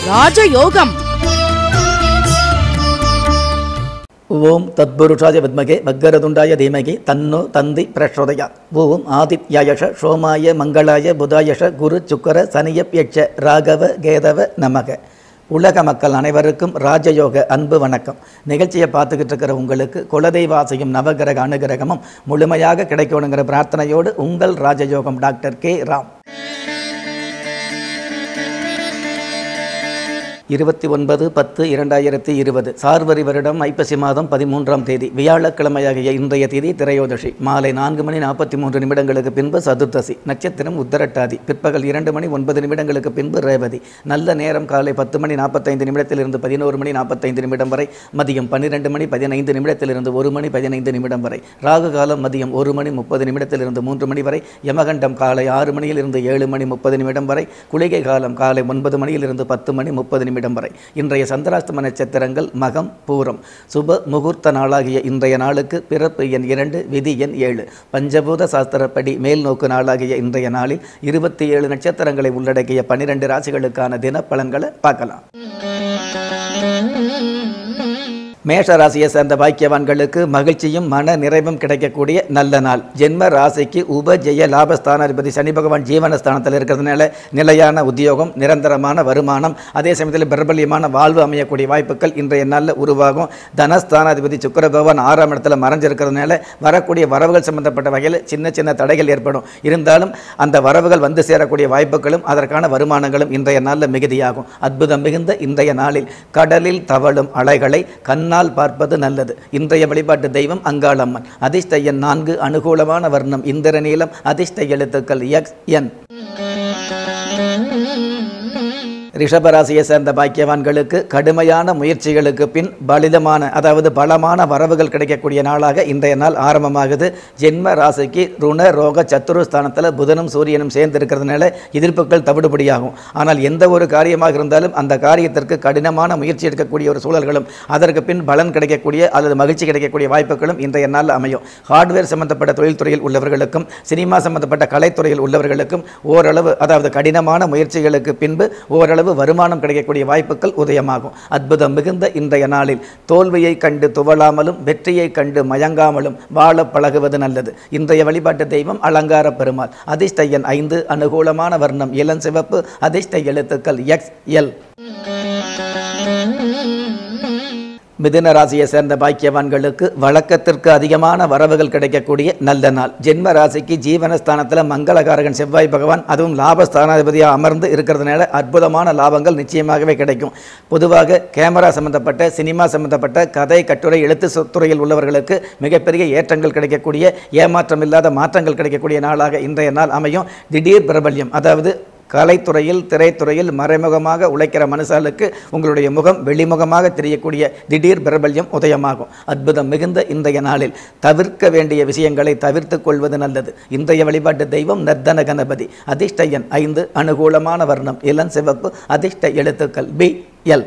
ராஜயோகம் ஓம் தத்புருஷாய வித்மகே வக்கரதுண்டாய தீமகி தன்னோ தந்தி பிரச்சோதயா ஓம் ஆதித்யாயஷ சோமாய மங்களாய புதாயஷ குரு சுக்கர சனியப்யட்ச ராகவ கேதவ நமக உலக மக்கள் அனைவருக்கும் ராஜயோக அன்பு வணக்கம் நிகழ்ச்சியை பார்த்துக்கிட்டு இருக்கிற உங்களுக்கு குலதெய்வாசையும் நவகிரக அனுகிரகமும் முழுமையாக கிடைக்கணுங்கிற பிரார்த்தனையோடு உங்கள் ராஜயோகம் டாக்டர் கே ராம் இருபத்தி ஒன்பது பத்து இரண்டாயிரத்தி இருபது சார்வரி வருடம் ஐப்பசி மாதம் பதிமூன்றாம் தேதி வியாழக்கிழமையாகிய இன்றைய தேதி திரையோதசி மாலை நான்கு மணி நாற்பத்தி மூன்று நிமிடங்களுக்கு பின்பு சதுர்த்தசி நட்சத்திரம் உத்தரட்டாதி பிற்பகல் இரண்டு மணி ஒன்பது நிமிடங்களுக்கு பின்பு ரேவதி நல்ல நேரம் காலை பத்து மணி நாற்பத்தைந்து நிமிடத்திலிருந்து பதினோரு மணி நாற்பத்தைந்து நிமிடம் வரை மதியம் பன்னிரெண்டு மணி பதினைந்து நிமிடத்திலிருந்து ஒரு மணி பதினைந்து நிமிடம் வரை ராகு காலம் மதியம் ஒரு மணி முப்பது நிமிடத்திலிருந்து மூன்று மணி வரை யமகண்டம் காலை ஆறு மணியிலிருந்து ஏழு மணி முப்பது நிமிடம் வரை குளிகை காலம் காலை ஒன்பது மணியிலிருந்து பத்து மணி முப்பது நிமிடம் வரை இன்றைய சந்திராஷ்டம நட்சத்திரங்கள் மகம் பூரம் சுப முகூர்த்த நாளாகிய இன்றைய நாளுக்கு பிறப்பு எண் இரண்டு விதி எண் ஏழு பஞ்சபூத சாஸ்திரப்படி மேல் நோக்கு நாளாகிய இன்றைய நாளில் இருபத்தி ஏழு நட்சத்திரங்களை உள்ளடக்கிய பனிரெண்டு ராசிகளுக்கான தின பலன்களை பார்க்கலாம் மேஷ ராசியை சேர்ந்த பாக்கியவான்களுக்கு மகிழ்ச்சியும் மன நிறைவும் கிடைக்கக்கூடிய நல்ல நாள் ஜென்ம ராசிக்கு உபஜெய லாபஸ்தானாதிபதி சனி பகவான் ஜீவனஸ்தானத்தில் இருக்கிறதுனால நிலையான உத்தியோகம் நிரந்தரமான வருமானம் அதே சமயத்தில் பிரபல்யமான வாழ்வு அமையக்கூடிய வாய்ப்புகள் இன்றைய நாளில் உருவாகும் தனஸ்தானாதிபதி சுக்கர பகவான் ஆறாம் இடத்துல மறைஞ்சிருக்கிறதுனால வரக்கூடிய வரவுகள் சம்பந்தப்பட்ட வகையில் சின்ன சின்ன தடைகள் ஏற்படும் இருந்தாலும் அந்த வரவுகள் வந்து சேரக்கூடிய வாய்ப்புகளும் அதற்கான வருமானங்களும் இன்றைய நாளில் மிகுதியாகும் அற்புதம் மிகுந்த இன்றைய நாளில் கடலில் தவழும் அலைகளை கண்ணால் பார்ப்பது நல்லது இன்றைய வழிபாட்டு தெய்வம் அங்காளம்மன் அதிர்ஷ்ட எண் நான்கு அனுகூலமான வர்ணம் இந்திர நீளம் அதிர்ஷ்ட எழுத்துக்கள் எக்ஸ் என் ரிஷபராசியை சேர்ந்த பாக்கியவான்களுக்கு கடுமையான முயற்சிகளுக்கு பின் பலிதமான அதாவது பலமான வரவுகள் கிடைக்கக்கூடிய நாளாக இன்றைய நாள் ஆரம்பமாகுது ஜென்ம ராசிக்கு ருண ரோக சத்துருஸ்தானத்தில் புதனும் சூரியனும் சேர்ந்து இருக்கிறதுனால எதிர்ப்புகள் தவிடுபடியாகும் ஆனால் எந்த ஒரு காரியமாக இருந்தாலும் அந்த காரியத்திற்கு கடினமான முயற்சி எடுக்கக்கூடிய ஒரு சூழல்களும் அதற்கு பின் பலன் கிடைக்கக்கூடிய அல்லது மகிழ்ச்சி கிடைக்கக்கூடிய வாய்ப்புகளும் இன்றைய நாள் அமையும் ஹார்ட்வேர் சம்பந்தப்பட்ட தொழில்துறையில் உள்ளவர்களுக்கும் சினிமா சம்பந்தப்பட்ட கலைத்துறையில் உள்ளவர்களுக்கும் ஓரளவு அதாவது கடினமான முயற்சிகளுக்கு பின்பு ஓரளவு வருமானம் கிடைக்கக்கூடிய வாய்ப்புகள் உதயமாகும் அற்புதம் மிகுந்த இன்றைய நாளில் தோல்வியை கண்டு துவளாமலும் வெற்றியை கண்டு மயங்காமலும் வாழ பழகுவது நல்லது இன்றைய வழிபாட்டு தெய்வம் அலங்கார பெருமாள் அதிர்ஷ்ட எண் ஐந்து அனுகூலமான வர்ணம் இளம் சிவப்பு அதிர்ஷ்ட எழுத்துக்கள் எக்ஸ் எல் மிதுன ராசியை சேர்ந்த பாக்கியவான்களுக்கு வழக்கத்திற்கு அதிகமான வரவுகள் கிடைக்கக்கூடிய நல்ல நாள் ஜென்ம ராசிக்கு ஜீவனஸ்தானத்தில் மங்களகாரகன் செவ்வாய் பகவான் அதுவும் லாபஸ்தானாதிபதியாக அமர்ந்து இருக்கிறதுனால அற்புதமான லாபங்கள் நிச்சயமாகவே கிடைக்கும் பொதுவாக கேமரா சம்பந்தப்பட்ட சினிமா சம்பந்தப்பட்ட கதை கட்டுரை எழுத்து சு- துறையில் உள்ளவர்களுக்கு மிகப்பெரிய ஏற்றங்கள் கிடைக்கக்கூடிய ஏமாற்றம் இல்லாத மாற்றங்கள் கிடைக்கக்கூடிய நாளாக இன்றைய நாள் அமையும் திடீர் பிரபல்யம் அதாவது கலைத்துறையில் திரைத்துறையில் மறைமுகமாக உழைக்கிற மனுஷாலுக்கு உங்களுடைய முகம் வெளிமுகமாக தெரியக்கூடிய திடீர் பிரபல்யம் உதயமாகும் அற்புதம் மிகுந்த இன்றைய நாளில் தவிர்க்க வேண்டிய விஷயங்களை தவிர்த்துக் கொள்வது நல்லது இன்றைய வழிபாட்டு தெய்வம் நர்தன கணபதி அதிர்ஷ்ட எண் ஐந்து அனுகூலமான வர்ணம் இளம் சிவப்பு அதிர்ஷ்ட எழுத்துக்கள் பி எல்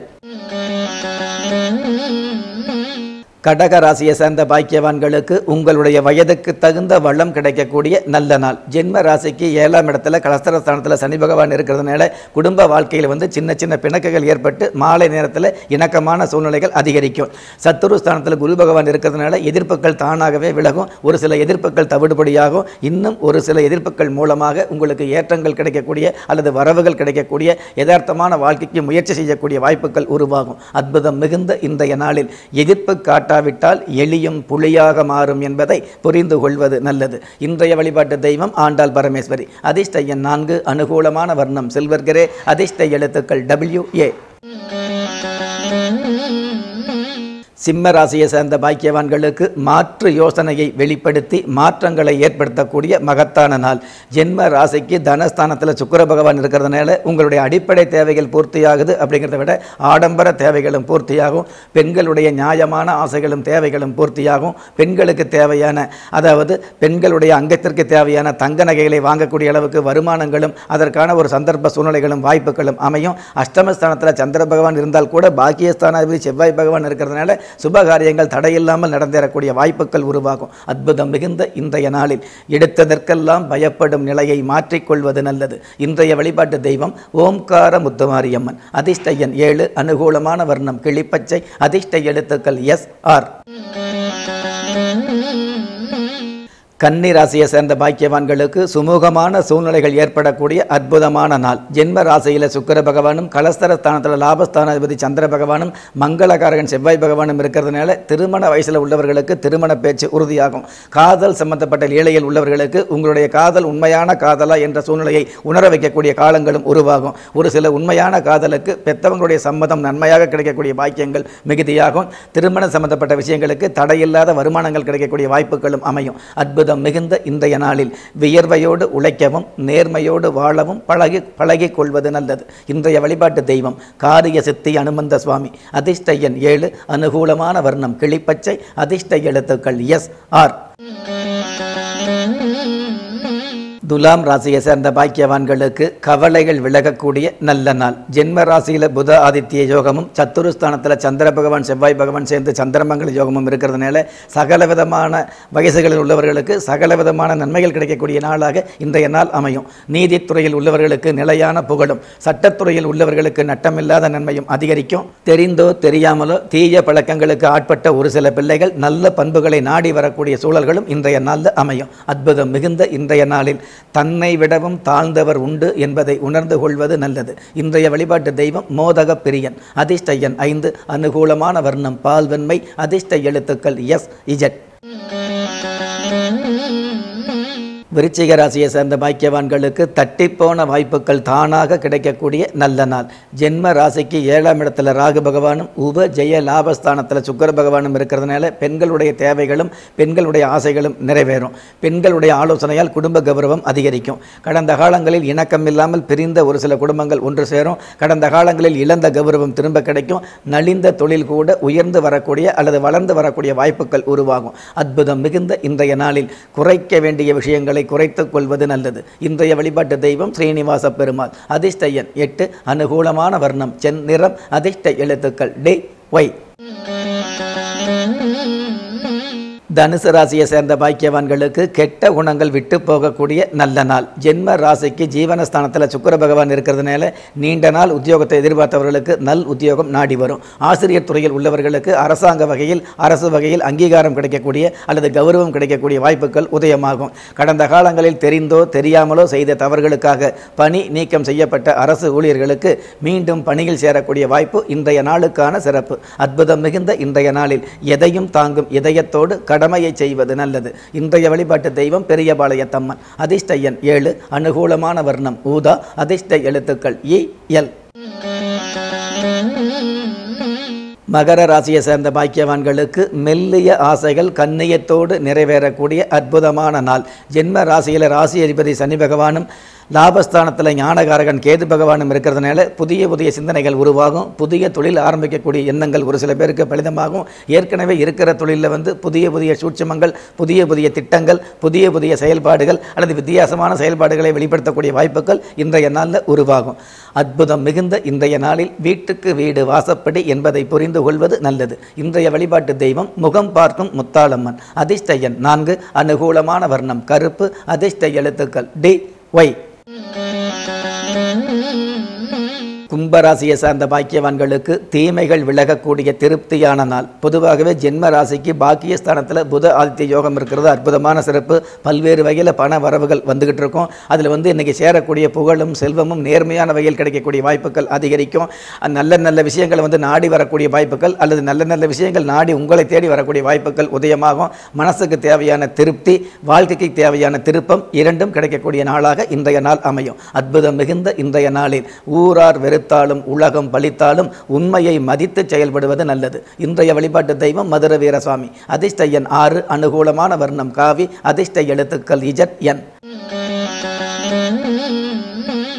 கடக ராசியை சேர்ந்த பாக்கியவான்களுக்கு உங்களுடைய வயதுக்கு தகுந்த வளம் கிடைக்கக்கூடிய நல்ல நாள் ஜென்ம ராசிக்கு ஏழாம் இடத்துல கலஸ்தரஸ்தானத்தில் சனி பகவான் இருக்கிறதுனால குடும்ப வாழ்க்கையில் வந்து சின்ன சின்ன பிணக்குகள் ஏற்பட்டு மாலை நேரத்தில் இணக்கமான சூழ்நிலைகள் அதிகரிக்கும் சத்துரு ஸ்தானத்தில் குரு பகவான் இருக்கிறதுனால எதிர்ப்புகள் தானாகவே விலகும் ஒரு சில எதிர்ப்புகள் தவிடுபடியாகும் இன்னும் ஒரு சில எதிர்ப்புகள் மூலமாக உங்களுக்கு ஏற்றங்கள் கிடைக்கக்கூடிய அல்லது வரவுகள் கிடைக்கக்கூடிய யதார்த்தமான வாழ்க்கைக்கு முயற்சி செய்யக்கூடிய வாய்ப்புகள் உருவாகும் அற்புதம் மிகுந்த இன்றைய நாளில் எதிர்ப்பு காட்டாவிட்டால் எளியும் புலியாக மாறும் என்பதை புரிந்து கொள்வது நல்லது இன்றைய வழிபாட்டு தெய்வம் ஆண்டாள் பரமேஸ்வரி அதிர்ஷ்ட எண் நான்கு அனுகூலமான வர்ணம் சில்வர் கிரே அதிர்ஷ்ட எழுத்துக்கள் டபிள்யூ ஏ சிம்ம ராசியை சேர்ந்த பாக்கியவான்களுக்கு மாற்று யோசனையை வெளிப்படுத்தி மாற்றங்களை ஏற்படுத்தக்கூடிய மகத்தான நாள் ஜென்ம ராசிக்கு தனஸ்தானத்தில் சுக்கிர பகவான் இருக்கிறதுனால உங்களுடைய அடிப்படை தேவைகள் பூர்த்தியாகுது அப்படிங்கிறத விட ஆடம்பர தேவைகளும் பூர்த்தியாகும் பெண்களுடைய நியாயமான ஆசைகளும் தேவைகளும் பூர்த்தியாகும் பெண்களுக்கு தேவையான அதாவது பெண்களுடைய அங்கத்திற்கு தேவையான தங்க நகைகளை வாங்கக்கூடிய அளவுக்கு வருமானங்களும் அதற்கான ஒரு சந்தர்ப்ப சூழ்நிலைகளும் வாய்ப்புகளும் அமையும் அஷ்டமஸ்தானத்தில் சந்திர பகவான் இருந்தால் கூட பாக்கியஸ்தானாதிபதி செவ்வாய் பகவான் இருக்கிறதுனால சுபகாரியங்கள் தடையில்லாமல் நடந்தேறக்கூடிய வாய்ப்புகள் உருவாகும் அற்புதம் மிகுந்த இன்றைய நாளில் எடுத்ததற்கெல்லாம் பயப்படும் நிலையை மாற்றிக்கொள்வது நல்லது இன்றைய வழிபாட்டு தெய்வம் ஓம்கார முத்துமாரியம்மன் அதிர்ஷ்ட எண் ஏழு அனுகூலமான வர்ணம் கிளிப்பச்சை அதிர்ஷ்ட எழுத்துக்கள் எஸ் ஆர் கன்னி ராசியை சேர்ந்த பாக்கியவான்களுக்கு சுமூகமான சூழ்நிலைகள் ஏற்படக்கூடிய அற்புதமான நாள் ஜென்ம ராசியில் சுக்கிர பகவானும் கலஸ்தர ஸ்தானத்தில் லாபஸ்தானாதிபதி சந்திர பகவானும் மங்களகாரகன் செவ்வாய் பகவானும் இருக்கிறதுனால திருமண வயசில் உள்ளவர்களுக்கு திருமண பேச்சு உறுதியாகும் காதல் சம்பந்தப்பட்ட லீலையில் உள்ளவர்களுக்கு உங்களுடைய காதல் உண்மையான காதலா என்ற சூழ்நிலையை உணர வைக்கக்கூடிய காலங்களும் உருவாகும் ஒரு சில உண்மையான காதலுக்கு பெத்தவங்களுடைய சம்மதம் நன்மையாக கிடைக்கக்கூடிய பாக்கியங்கள் மிகுதியாகும் திருமணம் சம்பந்தப்பட்ட விஷயங்களுக்கு தடையில்லாத வருமானங்கள் கிடைக்கக்கூடிய வாய்ப்புகளும் அமையும் அற்புதம் மிகுந்த இன்றைய நாளில் வியர்வையோடு உழைக்கவும் நேர்மையோடு வாழவும் பழகி பழகிக் கொள்வது நல்லது இன்றைய வழிபாட்டு தெய்வம் காரிய சித்தி அனுமந்த சுவாமி அதிர்ஷ்ட எண் ஏழு அனுகூலமான வர்ணம் கிளிப்பச்சை அதிர்ஷ்ட எழுத்துக்கள் எஸ் ஆர் துலாம் ராசியை சேர்ந்த பாக்கியவான்களுக்கு கவலைகள் விலகக்கூடிய நல்ல நாள் ஜென்ம ராசியில் புத ஆதித்ய யோகமும் சத்துருஸ்தானத்தில் சந்திர பகவான் செவ்வாய் பகவான் சேர்ந்து சந்திரமங்கல யோகமும் இருக்கிறதுனால சகல விதமான வயசுகளில் உள்ளவர்களுக்கு சகல விதமான நன்மைகள் கிடைக்கக்கூடிய நாளாக இன்றைய நாள் அமையும் நீதித்துறையில் உள்ளவர்களுக்கு நிலையான புகழும் சட்டத்துறையில் உள்ளவர்களுக்கு நட்டமில்லாத நன்மையும் அதிகரிக்கும் தெரிந்தோ தெரியாமலோ தீய பழக்கங்களுக்கு ஆட்பட்ட ஒரு சில பிள்ளைகள் நல்ல பண்புகளை நாடி வரக்கூடிய சூழல்களும் இன்றைய நாளில் அமையும் அற்புதம் மிகுந்த இன்றைய நாளில் தன்னை விடவும் தாழ்ந்தவர் உண்டு என்பதை உணர்ந்து கொள்வது நல்லது இன்றைய வழிபாட்டு தெய்வம் மோதக பிரியன் அதிர்ஷ்ட எண் ஐந்து அனுகூலமான வர்ணம் பால்வெண்மை அதிர்ஷ்ட எழுத்துக்கள் எஸ் இஜட் விருச்சிக ராசியை சேர்ந்த பாக்கியவான்களுக்கு தட்டிப்போன வாய்ப்புகள் தானாக கிடைக்கக்கூடிய நல்ல நாள் ஜென்ம ராசிக்கு ஏழாம் இடத்துல ராகு பகவானும் உப ஜெய லாபஸ்தானத்தில் சுக்கர பகவானும் இருக்கிறதுனால பெண்களுடைய தேவைகளும் பெண்களுடைய ஆசைகளும் நிறைவேறும் பெண்களுடைய ஆலோசனையால் குடும்ப கௌரவம் அதிகரிக்கும் கடந்த காலங்களில் இணக்கம் இல்லாமல் பிரிந்த ஒரு சில குடும்பங்கள் ஒன்று சேரும் கடந்த காலங்களில் இழந்த கௌரவம் திரும்ப கிடைக்கும் நலிந்த தொழில் கூட உயர்ந்து வரக்கூடிய அல்லது வளர்ந்து வரக்கூடிய வாய்ப்புகள் உருவாகும் அற்புதம் மிகுந்த இன்றைய நாளில் குறைக்க வேண்டிய விஷயங்களை குறைத்துக் கொள்வது நல்லது இன்றைய வழிபாட்டு தெய்வம் ஸ்ரீனிவாச பெருமாள் அதிர்ஷ்ட எண் எட்டு அனுகூலமான வர்ணம் சென் நிறம் அதிர்ஷ்ட எழுத்துக்கள் டே ஒய் தனுசு ராசியை சேர்ந்த பாக்கியவான்களுக்கு கெட்ட குணங்கள் விட்டு போகக்கூடிய நல்ல நாள் ஜென்ம ராசிக்கு ஜீவனஸ்தானத்தில் சுக்கர பகவான் இருக்கிறதுனால நீண்ட நாள் உத்தியோகத்தை எதிர்பார்த்தவர்களுக்கு நல் உத்தியோகம் நாடி வரும் ஆசிரியர் துறையில் உள்ளவர்களுக்கு அரசாங்க வகையில் அரசு வகையில் அங்கீகாரம் கிடைக்கக்கூடிய அல்லது கௌரவம் கிடைக்கக்கூடிய வாய்ப்புகள் உதயமாகும் கடந்த காலங்களில் தெரிந்தோ தெரியாமலோ செய்த தவறுகளுக்காக பணி நீக்கம் செய்யப்பட்ட அரசு ஊழியர்களுக்கு மீண்டும் பணியில் சேரக்கூடிய வாய்ப்பு இன்றைய நாளுக்கான சிறப்பு அற்புதம் மிகுந்த இன்றைய நாளில் எதையும் தாங்கும் இதயத்தோடு கடமையை செய்வது நல்லது இன்றைய வழிபாட்டு தெய்வம் பெரியபாளையத்தம்மன் அதிர்ஷ்ட எண் ஏழு அனுகூலமான வர்ணம் ஊதா அதிர்ஷ்ட எழுத்துக்கள் இ எல் மகர ராசியை சேர்ந்த பாக்கியவான்களுக்கு மெல்லிய ஆசைகள் கண்ணியத்தோடு நிறைவேறக்கூடிய அற்புதமான நாள் ஜென்ம ராசியில் ராசி அதிபதி சனி பகவானும் லாபஸ்தானத்தில் ஞானகாரகன் கேது பகவானும் இருக்கிறதுனால புதிய புதிய சிந்தனைகள் உருவாகும் புதிய தொழில் ஆரம்பிக்கக்கூடிய எண்ணங்கள் ஒரு சில பேருக்கு பலிதமாகும் ஏற்கனவே இருக்கிற தொழிலில் வந்து புதிய புதிய சூட்சமங்கள் புதிய புதிய திட்டங்கள் புதிய புதிய செயல்பாடுகள் அல்லது வித்தியாசமான செயல்பாடுகளை வெளிப்படுத்தக்கூடிய வாய்ப்புகள் இன்றைய நாளில் உருவாகும் அற்புதம் மிகுந்த இன்றைய நாளில் வீட்டுக்கு வீடு வாசப்படி என்பதை புரிந்து கொள்வது நல்லது இன்றைய வழிபாட்டு தெய்வம் முகம் பார்க்கும் முத்தாளம்மன் அதிர்ஷ்ட எண் நான்கு அனுகூலமான வர்ணம் கருப்பு அதிர்ஷ்ட எழுத்துக்கள் டி ஒய் கும்பராசியை சார்ந்த பாக்கியவான்களுக்கு தீமைகள் விலகக்கூடிய திருப்தியான நாள் பொதுவாகவே ஜென்ம ராசிக்கு பாக்கியஸ்தானத்தில் புத ஆதித்ய யோகம் இருக்கிறது அற்புதமான சிறப்பு பல்வேறு வகையில் பண வரவுகள் வந்துகிட்டு இருக்கும் அதில் வந்து இன்னைக்கு சேரக்கூடிய புகழும் செல்வமும் நேர்மையான வகையில் கிடைக்கக்கூடிய வாய்ப்புகள் அதிகரிக்கும் அஹ் நல்ல நல்ல விஷயங்களை வந்து நாடி வரக்கூடிய வாய்ப்புகள் அல்லது நல்ல நல்ல விஷயங்கள் நாடி உங்களை தேடி வரக்கூடிய வாய்ப்புகள் உதயமாகும் மனசுக்கு தேவையான திருப்தி வாழ்க்கைக்கு தேவையான திருப்பம் இரண்டும் கிடைக்கக்கூடிய நாளாக இன்றைய நாள் அமையும் அற்புதம் மிகுந்த இன்றைய நாளில் ஊரார் வெறுத்தாலும் உலகம் பலித்தாலும் உண்மையை மதித்து செயல்படுவது நல்லது இன்றைய வழிபாட்டு தெய்வம் மதுர வீரசுவாமி அதிர்ஷ்ட எண் ஆறு அனுகூலமான வர்ணம் காவி அதிர்ஷ்ட எழுத்துக்கள் இஜட் என்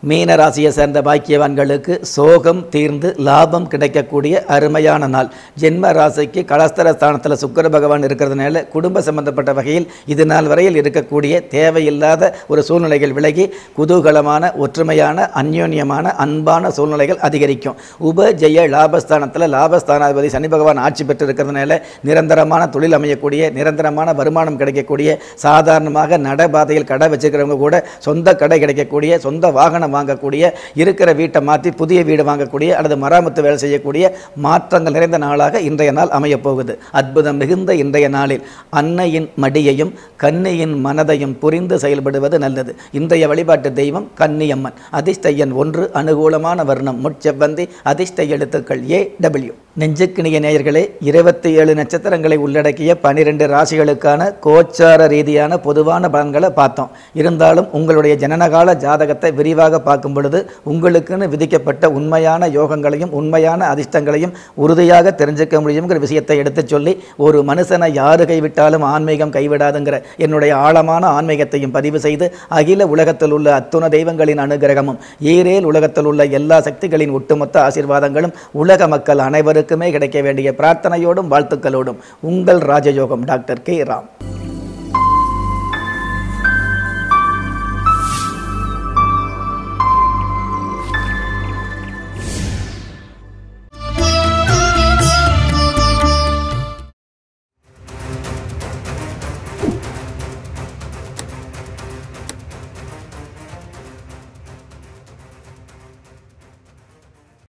மீன ராசியை சேர்ந்த பாக்கியவான்களுக்கு சோகம் தீர்ந்து லாபம் கிடைக்கக்கூடிய அருமையான நாள் ஜென்ம ராசிக்கு கலஸ்தர ஸ்தானத்தில் சுக்கர பகவான் இருக்கிறதுனால குடும்ப சம்பந்தப்பட்ட வகையில் இது நாள் வரையில் இருக்கக்கூடிய தேவையில்லாத ஒரு சூழ்நிலைகள் விலகி குதூகலமான ஒற்றுமையான அந்யோன்யமான அன்பான சூழ்நிலைகள் அதிகரிக்கும் உப ஜெய லாபஸ்தானத்தில் லாபஸ்தானாதிபதி சனி பகவான் ஆட்சி பெற்று இருக்கிறதுனால நிரந்தரமான தொழில் அமையக்கூடிய நிரந்தரமான வருமானம் கிடைக்கக்கூடிய சாதாரணமாக நடைபாதையில் கடை வச்சுக்கிறவங்க கூட சொந்த கடை கிடைக்கக்கூடிய சொந்த வாகனம் வாங்கக்கூடிய இருக்கிற வீட்டை மாற்றி புதிய வீடு வாங்கக்கூடிய அல்லது மராமத்து வேலை செய்யக்கூடிய மாற்றங்கள் நிறைந்த நாளாக இன்றைய நாள் அமையப் போகுது அற்புதம் மிகுந்த இன்றைய நாளில் அன்னையின் மடியையும் கன்னியின் மனதையும் புரிந்து செயல்படுவது நல்லது இன்றைய வழிபாட்டு தெய்வம் கன்னியம்மன் அதிர்ஷ்ட எண் ஒன்று அனுகூலமான வர்ணம் முட்செவ்வந்தி அதிர்ஷ்ட எழுத்துக்கள் ஏ டபிள்யூ நெஞ்சுக்கிணிய நேயர்களே இருபத்தி ஏழு நட்சத்திரங்களை உள்ளடக்கிய பனிரெண்டு ராசிகளுக்கான கோச்சார ரீதியான பொதுவான பலன்களை பார்த்தோம் இருந்தாலும் உங்களுடைய ஜனனகால ஜாதகத்தை விரிவாக பார்க்கும் பொழுது உங்களுக்குன்னு விதிக்கப்பட்ட உண்மையான யோகங்களையும் உண்மையான அதிர்ஷ்டங்களையும் உறுதியாக தெரிஞ்சுக்க முடியுங்கிற விஷயத்தை எடுத்துச் சொல்லி ஒரு மனுஷனை யாரு கைவிட்டாலும் ஆன்மீகம் கைவிடாதுங்கிற என்னுடைய ஆழமான ஆன்மீகத்தையும் பதிவு செய்து அகில உலகத்தில் உள்ள அத்துண தெய்வங்களின் அனுகிரகமும் ஈரேல் உலகத்தில் உள்ள எல்லா சக்திகளின் ஒட்டுமொத்த ஆசீர்வாதங்களும் உலக மக்கள் அனைவருக்குமே கிடைக்க வேண்டிய பிரார்த்தனையோடும் வாழ்த்துக்களோடும் உங்கள் ராஜயோகம் டாக்டர் கே ராம்